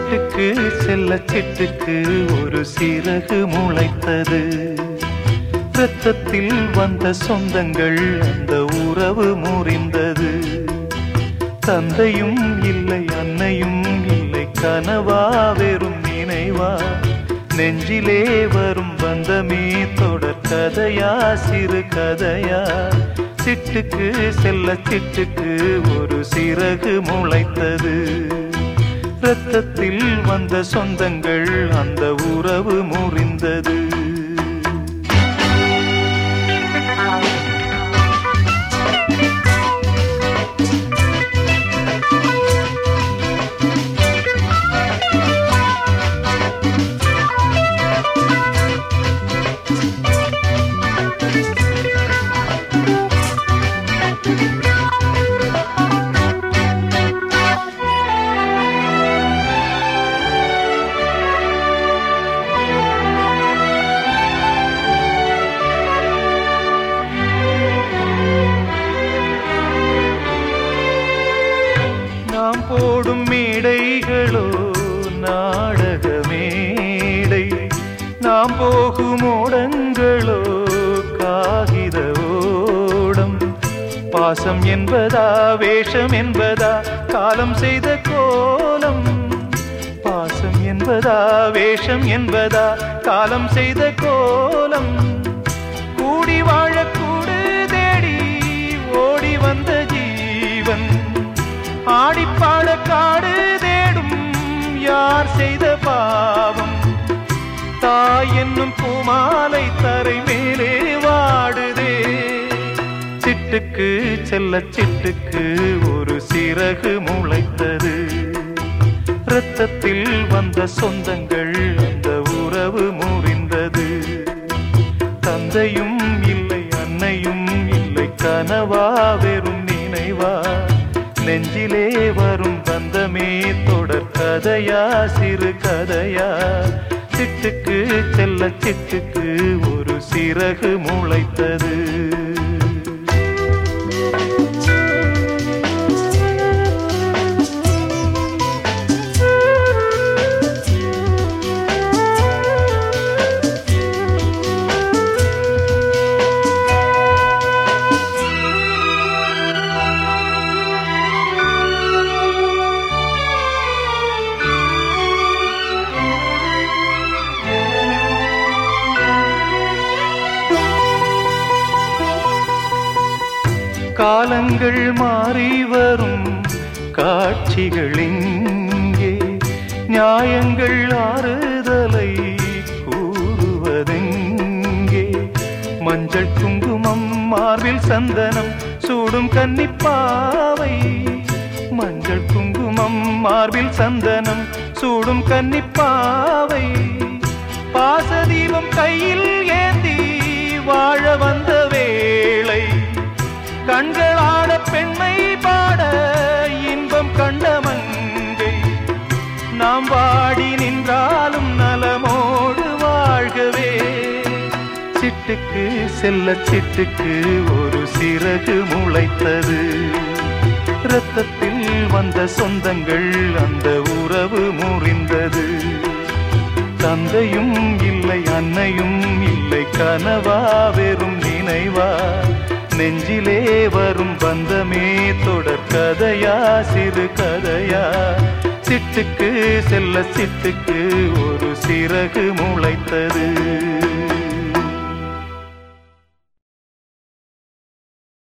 சிட்டுக்கு செல்ல சிட்டுக்கு ஒரு சிறகு முளைத்தது இரத்தத்தில் வந்த சொந்தங்கள் அந்த உறவு முறிந்தது தந்தையும் இல்லை அன்னையும் இல்லை கனவா வெறும் நினைவா நெஞ்சிலே வரும் பந்தமே தொடர் கதையா சிறு கதையா சிட்டுக்கு செல்ல சிட்டுக்கு ஒரு சிறகு முளைத்தது இரத்தத்தில் வந்த சொந்தங்கள் அந்த உறவு முறிந்தது நாம் போடும் மேடைகளோ நாடக மேடை நாம் போகும் ஓடங்களோ காகித ஓடம் பாசம் என்பதா வேஷம் என்பதா காலம் செய்த கோலம் பாசம் என்பதா வேஷம் என்பதா காலம் செய்த கோலம் கூடி வாழக்கூடு தேடி ஓடி வந்த ஜீவன் ஆடிப்பாட காடு தேடும் யார் செய்த பாவம் தாய் என்னும் பூமாலை தரை மேலே வாடுதே சிட்டுக்கு செல்ல சிட்டுக்கு ஒரு சிறகு முளைத்தது இரத்தத்தில் வந்த சொந்தங்கள் அந்த உறவு முறிந்தது தந்தையும் இல்லை அன்னையும் இல்லை கனவா வெறும் நினைவா நெஞ்சிலே வரும் பந்தமே தொடர் கதையா சிறு கதையா சிட்டுக்கு செல்ல சிட்டுக்கு ஒரு சிறகு முளைத்தது காலங்கள் மாறி வரும் காட்சிகள் இங்கே நியாயங்கள் ஆறுதலை கூறுவதெங்கே மஞ்சள் குங்குமம் மார்பில் சந்தனம் சூடும் கன்னிப்பாவை மஞ்சள் குங்குமம் மார்பில் சந்தனம் சூடும் கன்னிப்பாவை பாசதீபம் கையில் ஏந்தி வாழ வந்த வேளை கண்களாட பெண்மை பாட இன்பம் கண்ட மங்கை நாம் வாடி நின்றாலும் நலமோடு வாழ்கவே சிட்டுக்கு செல்ல சிட்டுக்கு ஒரு சிறகு முளைத்தது இரத்தத்தில் வந்த சொந்தங்கள் அந்த உறவு முறிந்தது தந்தையும் இல்லை அன்னையும் இல்லை கனவா வெறும் நினைவா நெஞ்சிலே வரும் பந்தமே தொடர் கதையா சிறு கதையா சிட்டுக்கு செல்ல சிட்டுக்கு ஒரு சிறகு முளைத்தது